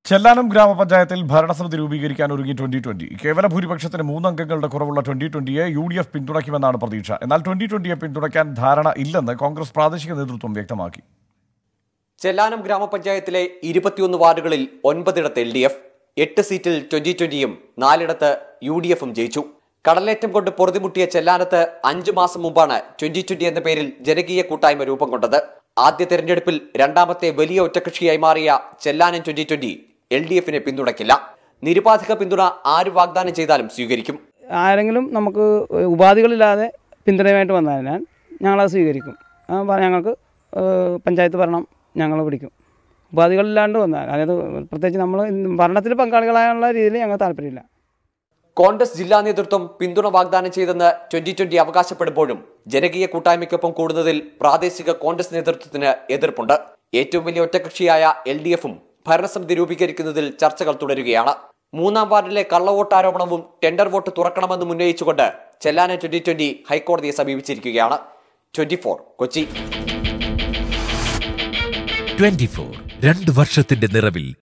ചെല്ലാനം ഗ്രാമപഞ്ചായത്തിൽ ഭരണസമിതി രൂപീകരിക്കാൻ ഒരുങ്ങി ട്വന്റി ട്വന്റി കേവല ഭൂരിപക്ഷത്തിന് മൂന്നംഗങ്ങളുടെ കുറവുള്ള ട്വന്റി ട്വന്റിയെ യു ഡി എഫ് പിന്തുണയ്ക്കുമെന്നാണ് പ്രതീക്ഷ എന്നാൽ ട്വന്റി ട്വന്റിയെ പിന്തുണയ്ക്കാൻ ധാരണ ഇല്ലെന്ന് കോൺഗ്രസ് പ്രാദേശിക നേതൃത്വം വ്യക്തമാക്കി ചെല്ലാനം ഗ്രാമപഞ്ചായത്തിലെ ഇരുപത്തിയൊന്ന് വാർഡുകളിൽ ഒൻപതിടത്ത് എൽ ഡി എഫ് എട്ട് സീറ്റിൽ ട്വന്റി ട്വന്റിയും നാലിടത്ത് യു ഡി എഫും ജയിച്ചു കടലേറ്റം കൊണ്ട് പൊറുതിമുട്ടിയ ചെല്ലാനത്ത് അഞ്ചു മാസം മുമ്പാണ് ട്വന്റി ട്വന്റി എന്ന പേരിൽ ജനകീയ കൂട്ടായ്മ രൂപം കൊണ്ടത് ആദ്യ തെരഞ്ഞെടുപ്പിൽ രണ്ടാമത്തെ വലിയ ഒറ്റകക്ഷിയായി മാറിയ Chellanam twenty twenty L D എഫിനെ പിന്തുണയ്ക്കില്ല നിരുപാധിക പിന്തുണ ആര് വാഗ്ദാനം ചെയ്താലും സ്വീകരിക്കും ആരെങ്കിലും നമുക്ക് ഉപാധികളില്ലാതെ പിന്തുണയുമായിട്ട് വന്നതിനാൽ ഞങ്ങളത് സ്വീകരിക്കും ആ, പ- ഞങ്ങൾക്ക് ഏഹ്, പഞ്ചായത്ത് ഭരണം ഞങ്ങൾ പിടിക്കും ഉപാധികളില്ലാണ്ട് വന്നാൽ അതായത് പ്രത്യേകിച്ച് നമ്മൾ ഭരണത്തിൽ പങ്കാളികളായുള്ള രീതിയിൽ ഞങ്ങൾ താല്പര്യമില്ല കോൺഗ്രസ് ജില്ലാ നേതൃത്വം പിന്തുണ വാഗ്ദാനം ചെയ്തെന്ന് ട്വന്റി ട്വന്റി അവകാശപ്പെടുമ്പോഴും ജനകീയ കൂട്ടായ്മയ്ക്കൊപ്പം കൂടുന്നതിൽ പ്രാദേശിക കോൺഗ്രസ് നേതൃത്വത്തിന് എതിർപ്പുണ്ട് ഏറ്റവും വലിയ ഒറ്റകക്ഷിയായ എൽ ഡി എഫും ഭരണസമിതി രൂപീകരിക്കുന്നതിൽ ചർച്ചകൾ തുടരുകയാണ് മൂന്നാം വാർഡിലെ കള്ളവോട്ട് ആരോപണവും ടെൻഡർ വോട്ട് തുറക്കണമെന്നും ഉന്നയിച്ചുകൊണ്ട് ചെല്ലാന ട്വന്റി ട്വന്റി ഹൈക്കോടതിയെ സമീപിച്ചിരിക്കുകയാണ് twenty four Kochi twenty four രണ്ട് വർഷത്തിന്റെ നിറവിൽ